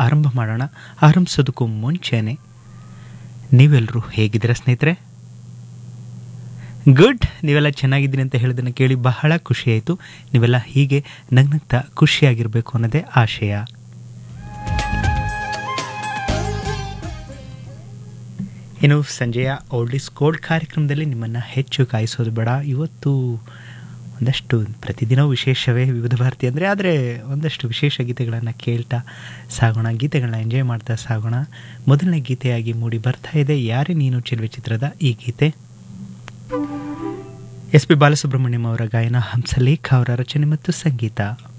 ಆರಂಭ ಮಾಡೋಣ ಆರಂಭಿಸೋದಕ್ಕೂ ಮುಂಚೆನೆ ನೀವೆಲ್ಲರೂ ಹೇಗಿದ್ದೀರಾ ಸ್ನೇಹಿತರೆ ಗುಡ್ ನೀವೆಲ್ಲ ಚೆನ್ನಾಗಿದ್ದೀನಿ ಅಂತ ಹೇಳೋದನ್ನು ಕೇಳಿ ಬಹಳ ಖುಷಿಯಾಯಿತು ನೀವೆಲ್ಲ ಹೀಗೆ ನಗ್ನಗ್ತಾ ಖುಷಿಯಾಗಿರಬೇಕು ಅನ್ನೋದೇ ಆಶಯ ಇನ್ನು ಸಂಜೆಯ ಓಲ್ಡ್ ಇಸ್ ಗೋಲ್ಡ್ ಕಾರ್ಯಕ್ರಮದಲ್ಲಿ ನಿಮ್ಮನ್ನು ಹೆಚ್ಚು ಕಾಯಿಸೋದು ಬೇಡ ಇವತ್ತು ಒಂದಷ್ಟು ಪ್ರತಿದಿನವೂ ವಿಶೇಷವೇ ವಿವಿಧ ಭಾರತಿ ಅಂದರೆ ಆದರೆ ಒಂದಷ್ಟು ವಿಶೇಷ ಗೀತೆಗಳನ್ನು ಕೇಳ್ತಾ ಸಾಗೋಣ ಗೀತೆಗಳನ್ನ ಎಂಜಾಯ್ ಮಾಡ್ತಾ ಸಾಗೋಣ ಮೊದಲನೇ ಗೀತೆಯಾಗಿ ಮೂಡಿ ಬರ್ತಾ ಇದೆ ಯಾರೇ ನೀನು ಚೆಲುವೆ ಚಿತ್ರದ ಈ ಗೀತೆ ಎಸ್ ಪಿ ಬಾಲಸುಬ್ರಹ್ಮಣ್ಯಂ ಅವರ ಗಾಯನ ಹಂಸಲೇಖ ಅವರ ರಚನೆ ಮತ್ತು ಸಂಗೀತ